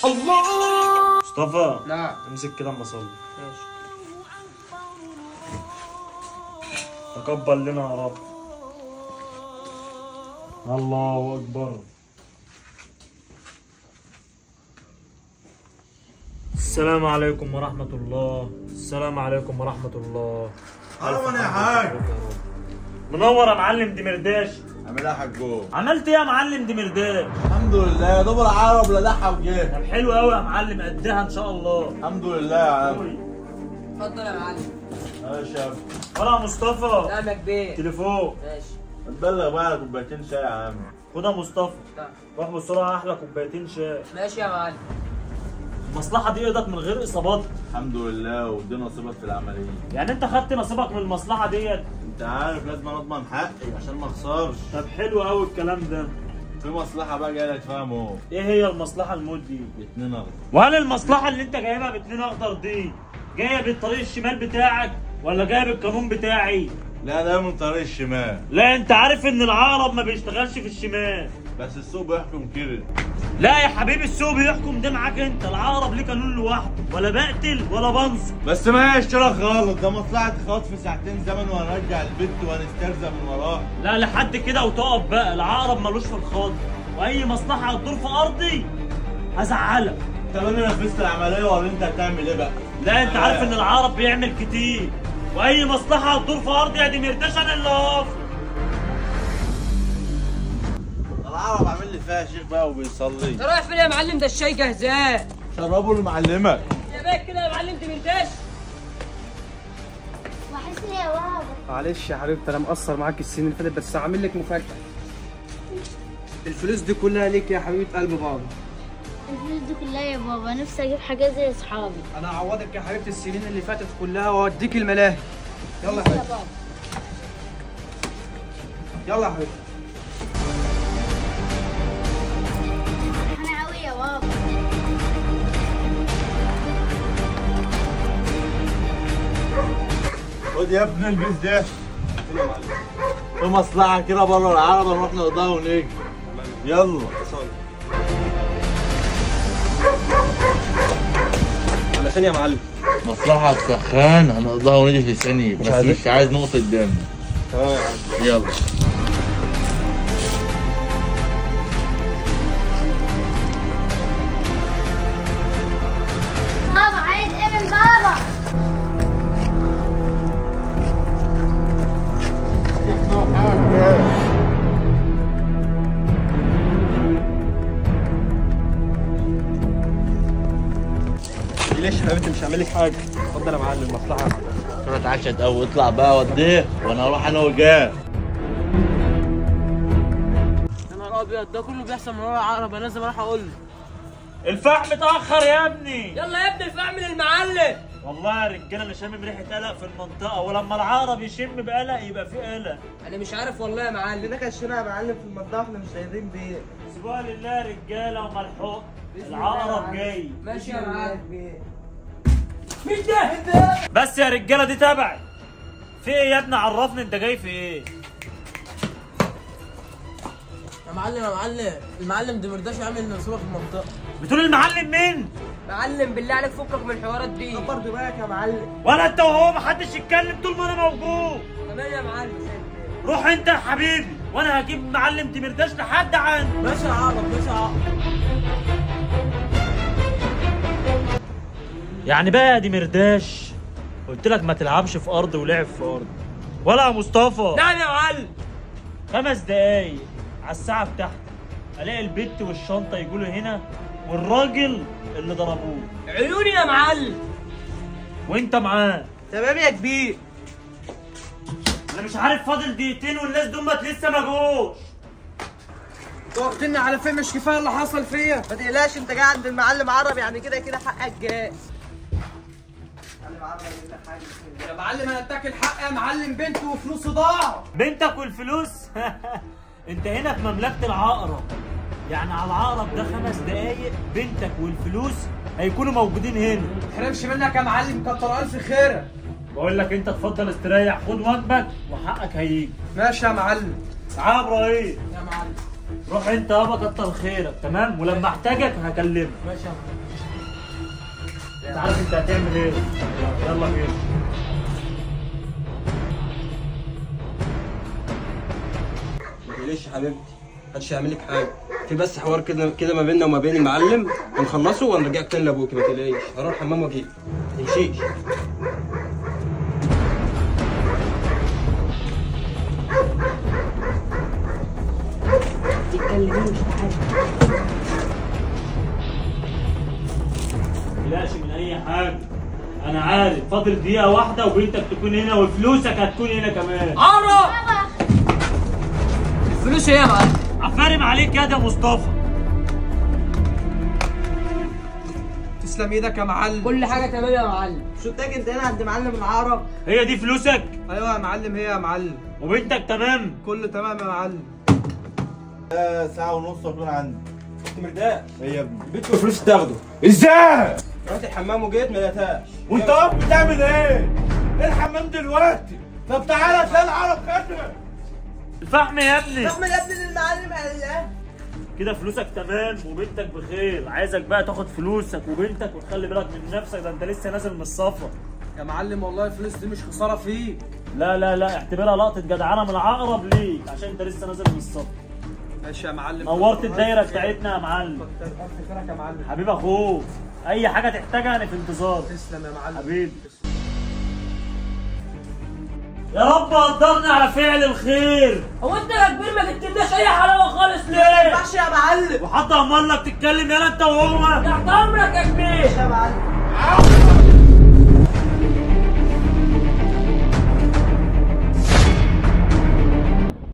الله مصطفى نعم امسك كده اما اصلي ماشي تقبل لنا يا رب الله اكبر السلام عليكم ورحمة الله السلام عليكم ورحمة الله حرام يا حاج منور يا معلم دمرداش عامل ايه يا حجو عملت ايه يا معلم دمرداش الحمد لله يا دوب العرب لدحها وجه طب حلو قوي يا معلم قدها ان شاء الله الحمد لله يا عم اتفضل يا معلم ماشي يا ولا مصطفى نعم يا كبير تليفون ماشي تبلغ بقى على كوبايتين شاي يا عم خد يا مصطفى نعم. روح بسرعة احلى كوبايتين شاي ماشي يا معلم المصلحة دي ايدك من غير اصابات الحمد لله ودي نصيبك في العمليه يعني انت خدت نصيبك من المصلحة ديت انت عارف لازم اضمن حقي عشان ما اخسرش طب حلو قوي الكلام ده في مصلحه بقى جايه تفهمه ايه هي المصلحة الموت دي اتنين اخضر وهل المصلحة اللي انت جايبها باتنين اخضر دي جاية بالطريق الشمال بتاعك ولا جاية بالقانون بتاعي لا ده من طريق الشمال لا انت عارف ان العقرب ما بيشتغلش في الشمال بس السوق بيحكم كده لا يا حبيبي السوق بيحكم ده معاك انت العقرب ليه قانون لوحده ولا بقتل ولا بنصب بس ما هي اشتراك غلط ده مصلحه خاط في ساعتين زمن وهنرجع البت وهنسترزق من وراه لا لحد كده وتقف بقى العقرب ملوش في الخاطر واي مصلحة هتدور في ارضي هزعلك طب انا نفذت العمليه ولا انت هتعمل ايه بقى؟ لا انت عارف ان العقرب بيعمل كتير واي مصلحة هتدور في ارضي يا دي مرتاش انا اللي هقف العرب عامل لي فيها شيخ بقى وبيصلي انت رايح فين يا معلم ده الشاي جاهزاه شربوا لمعلمك يا باك كده يا معلم تمنتاش وحشني يا بابا معلش يا حبيبتي انا مقصر معاك السنين اللي فاتت بس هعمل لك مفاجاه الفلوس دي كلها ليك يا حبيبه قلب بابا الفلوس دي كلها يا بابا نفسي اجيب حاجات زي اصحابي انا هعوضك يا حبيبتي السنين اللي فاتت كلها واوديك الملاهي يلا يا حبيبتي بابا يلا يا حبيبتي انا قوي يا بابا خد يا ابني البس ده في مصلحة كده بره العربة نروح نقضيها ونيجي يلا على ثانيه يا معلم مصلحة سخان هنقضيها ونيجي في ثانية بس عايزين- مش عايز نقطة دم تمام يا معلم يلا بابا عايز ايه من بابا ليش يا حبيبتي مش هعمل لك حاجه اتفضل يا معلم مصلحه روح اتعشى او اطلع بقى وديه وانا اروح انا وجاه يا نهار ابيض ده كله بيحصل من ورا العقرب انا لازم اروح اقول له الفحم اتأخر يا ابني يلا يا ابني الفحم للمعلم والله يا رجاله انا شامم ريحه قلق في المنطقه ولما العقرب يشم بقلق يبقى في قلق انا مش عارف والله يا معلم ده كشنا يا معلم في المنطقه احنا مش دايرين بيه سيبوها لله يا رجاله وملحوق العقرب جاي ماشي يا معلم مين ده؟ بس يا رجاله دي تبعي في ايه يا ابني عرفني انت جاي في ايه يا معلم يا معلم المعلم ده مرضاش يعمل نصيبه في المنطقه بتقول المعلم مين معلم بالله عليك فكك من الحوارات دي كبر دماغك يا معلم ولا انت وهو محدش يتكلم طول ما انا موجود تمام يا معلم روح انت يا حبيبي وانا هجيب معلم تمرداش لحد عندي ماشي يا عقرب ماشي يا عقرب يعني بقى يا دي مرداش قلت لك ما تلعبش في ارض ولعب في ارض ولا يا مصطفى نعم يا معلم خمس دقايق على الساعة بتاعتي الاقي البت والشنطة يقولوا هنا والراجل اللي ضربوه عيوني يا معلم وانت معاه تمام يا كبير انا مش عارف فاضل دقيقتين والناس دمت لسه ما جوش واخدنا على فين مش كفايه اللي حصل فيا ما تقلقش انت جاي عند المعلم عرب يعني كده كده حقك جاي يا معلم انا اتاكل حق يا معلم بنته وفلوسه ضاعوا بنتك والفلوس انت هنا في مملكة العقرب يعني على العقرب ده خمس دقايق بنتك والفلوس هيكونوا موجودين هنا ما تحرمش منك يا معلم كتر الف خيرك بقول لك انت تفضل استريح خد واجبك وحقك هيجي ماشي يا معلم تعال يا ابراهيم يا معلم روح انت يابا كتر خيرك تمام ولما احتاجك هكلمك ماشي يا معلم انت عارف انت هتعمل ايه يلا بينا ليش يا حبيبتي محدش هيعمل لك حاجه في بس حوار كده كده ما بيننا وما بين المعلم هنخلصه ونرجعك تاني لابوكي ما تقلقيش هروح الحمام واجي ما تمشيش تقلقش من اي حاجه انا عارف فاضل دقيقه واحده وبنتك تكون هنا وفلوسك هتكون هنا كمان عرب الفلوس ايه يا معلم عفارم عليك يا ده مصطفى تسلم ايدك يا معلم كل حاجه تمام يا معلم شو تاج انت هنا عند معلم العرب هي دي فلوسك ايوه يا معلم هي يا معلم وبنتك تمام كله تمام يا معلم آه، ساعة ونص واكون عندي كنت مرتاح ايه يا ابني البيت والفلوس تاخده ازاي؟ رحت الحمام وجيت ما لقيتهاش وانت واقف بتعمل ايه؟ ايه الحمام دلوقتي؟ طب تعالى تلاقي العرب خدها الفحم يا ابني اعمل يا ابني للمعلم قال كده فلوسك تمام وبنتك بخير عايزك بقى تاخد فلوسك وبنتك وتخلي بالك من نفسك ده انت لسه نازل من السفر يا معلم والله الفلوس دي مش خساره فيك لا لا لا اعتبرها لقطه جدعانه من العقرب ليك عشان انت لسه نازل من السفر ماشي يا معلم نورت الدايره بتاعتنا يا معلم كتر الف خيرك يا معلم حبيب اخوك اي حاجه تحتاجها انا في انتظار تسلم يا معلم حبيبي يا رب قدرنا على فعل الخير هو انت يا كبير ما جبتلناش اي حلاوه خالص ما ليه؟ ينفعش يا معلم وحد امر لك تتكلم يلا انت وهو تحت امرك يا كبير يا معلم